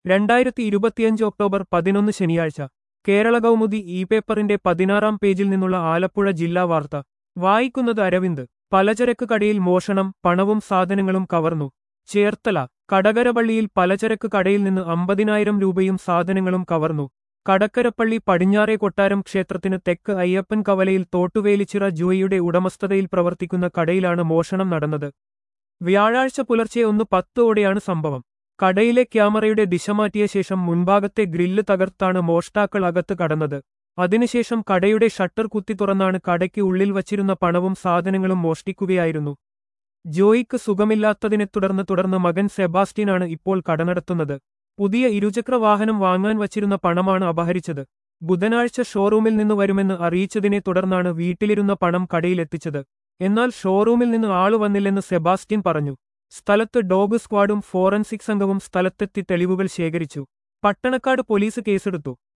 രണ്ടായിരത്തി ഇരുപത്തിയഞ്ച് ഒക്ടോബർ പതിനൊന്ന് ശനിയാഴ്ച കേരള കൗമുദി ഇ പേപ്പറിന്റെ പതിനാറാം പേജിൽ നിന്നുള്ള ആലപ്പുഴ ജില്ലാ വാർത്ത വായിക്കുന്നത് അരവിന്ദ് പലചരക്ക് കടയിൽ മോഷണം പണവും സാധനങ്ങളും കവർന്നു ചേർത്തല കടകരപള്ളിയിൽ പലചരക്ക് കടയിൽ നിന്ന് അമ്പതിനായിരം രൂപയും സാധനങ്ങളും കവർന്നു കടക്കരപ്പള്ളി പടിഞ്ഞാറേ കൊട്ടാരം ക്ഷേത്രത്തിന് തെക്ക് അയ്യപ്പൻ കവലയിൽ തോട്ടുവേലിച്ചിറ ജോയിയുടെ ഉടമസ്ഥതയിൽ പ്രവർത്തിക്കുന്ന കടയിലാണ് മോഷണം നടന്നത് വ്യാഴാഴ്ച പുലർച്ചെ ഒന്ന് പത്തോടെയാണ് സംഭവം കടയിലെ ക്യാമറയുടെ ദിശ മാറ്റിയ ശേഷം മുൻഭാഗത്തെ ഗ്രില്ല് തകർത്താണ് മോഷ്ടാക്കൾ അകത്ത് കടന്നത് അതിനുശേഷം കടയുടെ ഷട്ടർ കുത്തി തുറന്നാണ് കടയ്ക്ക് ഉള്ളിൽ വച്ചിരുന്ന പണവും സാധനങ്ങളും മോഷ്ടിക്കുകയായിരുന്നു ജോയിക്ക് സുഖമില്ലാത്തതിനെ തുടർന്ന് തുടർന്ന് മകൻ സെബാസ്റ്റ്യനാണ് ഇപ്പോൾ കട നടത്തുന്നത് പുതിയ ഇരുചക്ര വാഹനം വാങ്ങാൻ വച്ചിരുന്ന പണമാണ് അപഹരിച്ചത് ബുധനാഴ്ച ഷോറൂമിൽ നിന്ന് വരുമെന്ന് അറിയിച്ചതിനെ തുടർന്നാണ് വീട്ടിലിരുന്ന പണം കടയിലെത്തിച്ചത് എന്നാൽ ഷോറൂമിൽ നിന്ന് ആള് വന്നില്ലെന്ന് സെബാസ്റ്റ്യൻ പറഞ്ഞു സ്ഥലത്ത് ഡോഗ് സ്ക്വാഡും ഫോറൻസിക് സംഘവും സ്ഥലത്തെത്തി തെളിവുകൾ ശേഖരിച്ചു പട്ടണക്കാട് പോലീസ് കേസെടുത്തു